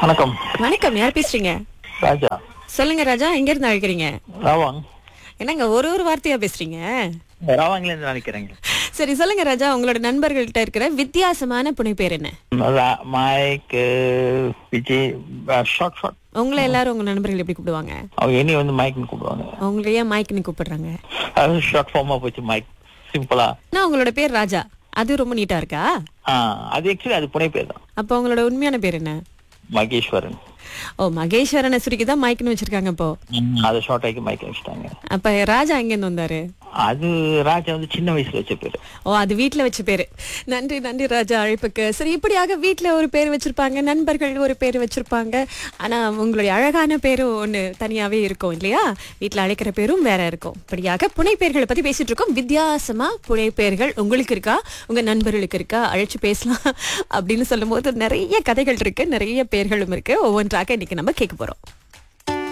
வணக்கம் வணக்கம் யார் பேசுறீங்க ராஜா சொல்லுங்க ராஜா எங்க இருந்து அழைக்கிறீங்க ராவாங் என்னங்க ஒரு ஒரு வார்த்தையா பேசுறீங்க ராவாங்ல இருந்து நினைக்கிறேங்க சரி சொல்லுங்க ராஜா உங்களோட நண்பர்கள்ட்ட இருக்கிற வித்தியாசமான புனைப்பேர் என்ன ரா- மைக் விஜய் ஷார்ட் ஷார்ட் உங்களை எல்லாரும் உங்க நண்பர்கள் எப்படி கூப்பிடுவாங்க அவங்க இனி வந்து மைக்னு கூப்பிடுவாங்க உங்களை ஏன் மைக்னு கூப்பிடுறாங்க அது ஷார்ட் ஃபார்மா போச்சு மைக் சிம்பிளா நான் உங்களோட பேர் ராஜா அது ரொம்ப நீட்டா இருக்கா ஆ அது ஆக்சுவலி அது புனை பேர் தான் அப்ப உங்களோட உண்மையான பேர் என்ன மகேஸ்வரன் ஓ மகேஸ்வரனை சுருக்கி தான் மைக்னு வச்சிருக்காங்க இப்போ அதை ஷார்ட் ஆக்கி மைக் வச்சுட்டாங்க அப்ப ராஜா எங்க இருந்து வந்தாரு அது ராஜா வந்து சின்ன வயசுல வச்ச பேரு ஓ அது வீட்ல வச்ச பேரு நன்றி நன்றி ராஜா அழைப்புக்கு சரி இப்படியாக வீட்ல ஒரு பேர் வச்சிருப்பாங்க நண்பர்கள் ஒரு பேர் வச்சிருப்பாங்க ஆனா உங்களுடைய அழகான பேரும் ஒண்ணு தனியாவே இருக்கும் இல்லையா வீட்ல அழைக்கிற பேரும் வேற இருக்கும் இப்படியாக புனைப்பெயர்களை பத்தி பேசிட்டு இருக்கோம் வித்தியாசமா புனைப்பெயர்கள் உங்களுக்கு இருக்கா உங்க நண்பர்களுக்கு இருக்கா அழைச்சு பேசலாம் அப்படின்னு சொல்லும்போது நிறைய கதைகள் இருக்கு நிறைய பெயர்களும் இருக்கு ஒவ்வொன்றாக இன்னைக்கு நம்ம கேட்க போறோம்